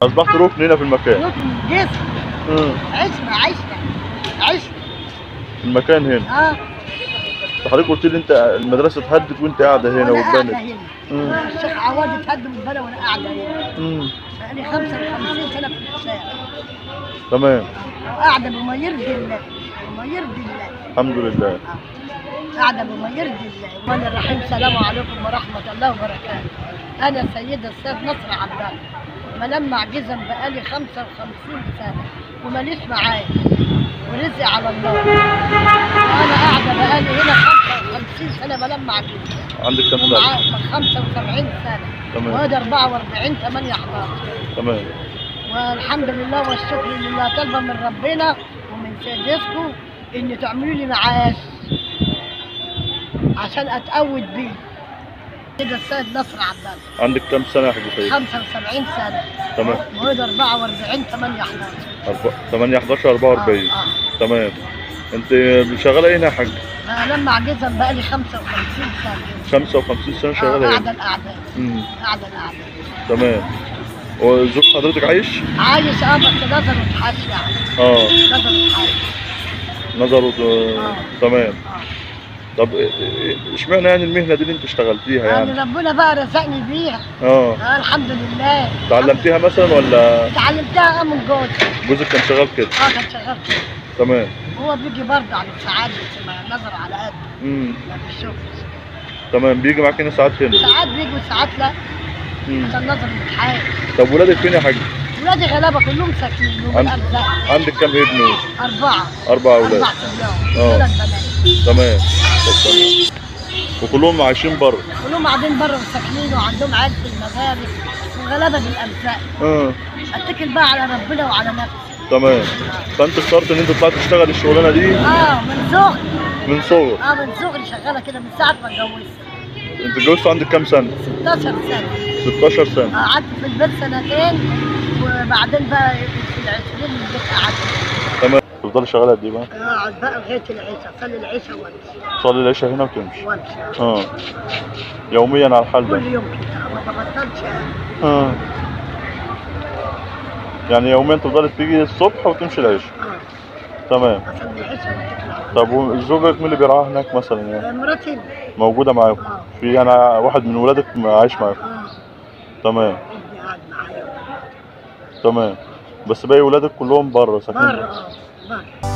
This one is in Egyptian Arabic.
اصبحت ركن هنا في المكان ركن جسم امم عشنا عشنا عشنا المكان هنا اه حضرتك قلت لي انت المدرسه اتهدت وانت قاعده هنا وانا قاعده واتبنت هنا مم. الشيخ عواد اتهدم البلد وانا قاعده هنا امم بقالي 55 سنه في الشارع تمام وقاعده بما يرضي الله بما يرضي الله الحمد لله قاعدة بما يرضي الله الرحمن الرحيم السلام عليكم ورحمة الله وبركاته أنا سيدة السيد نصر عبد الله ملمع جزم بقالي 55 سنة وماليش معايا ورزقي على الله وأنا قاعدة بقالي هنا 55 سنة بلمع جزم عندك كام سنه ومعايا 75 سنة تمام. وهذا 44 8 11 تمام والحمد لله والشكر لله طالبة من ربنا ومن سيدتكم إن تعملوا لي معاش عشان أتقود بيه كده السيد نصر عبد الله عندك كام سنه يا حاج سيد 75 سنة تمام وهذا 44 8 11 أربع- 8 11 44 آه، آه. تمام انت شغاله ايه هنا يا حاج أنا لما عجزا بقالي 55 سنة 55 سنه آه، شغاله قاعدة هنا الأعداد امم قاعدة الأعداد تمام وزوج حضرتك عايش عايش اه بس نظره اتحش يعني اه نظره اتحش نظره آه. تمام آه. طب إيه- إيه- اشمعنى يعني المهنه دي اللي انت اشتغلتيها يعني يعني ربنا بقى رزقني بيها اه آه الحمد لله تعلمتيها مثلا ولا اتعلمتها اه من جوزي جوزك كان شغال كده اه كان شغال كده تمام هو بيجي برضه على الساعات بس ما نظر على قد امم ما في الشغل تمام بيجي معاك هنا ساعات هنا ساعات بيجي وساعات لا مم. عشان نظر متحايل طب ولادك فين يا حاج ولادي غلابه كلهم ساكنين عند- وبالارزاق عندك كام ابن اربعه اربع اولاد اربع صبيان آه. ثلاث بنات تمام طب تمام وكلهم عايشين بره كلهم قاعدين بره وساكنين وعندهم عيال في المدارس وغلابه بالارزاق اه اتكل بقى على ربنا وعلى نفسي تمام فانت اخترت ان انت تطلع تشتغل الشغلانه دي اه من صغري من صغر اه من صغري شغاله كده من ساعه ما اتجوزت انت اتجوزت عندك كام سنه 16 سنه 16 سنه آه، قعدت في البيت سنتين وبعدين بقى في العشرين من البيت قعدت تمام تفضل شغاله قد ايه بقى اقعد بقى لغايه العشاء اصلي العشاء وامشي تصلي العشاء هنا وتمشي وامشي اه يوميا على الحال ده كل يوم كده ما ببطلش اه يعني يوميا تفضل تيجي الصبح وتمشي العشاء اه تمام اصلي العشاء واتكل على الله طب وزوجك مين اللي بيراعيها هناك مثلا يعني آه، مراتي موجوده معاكم اه في انا واحد من ولادك عايش معاكم اه تمام ابني قاعد معايا تمام بس باقي ولادك كلهم بره ساكنين بره بره. اه بره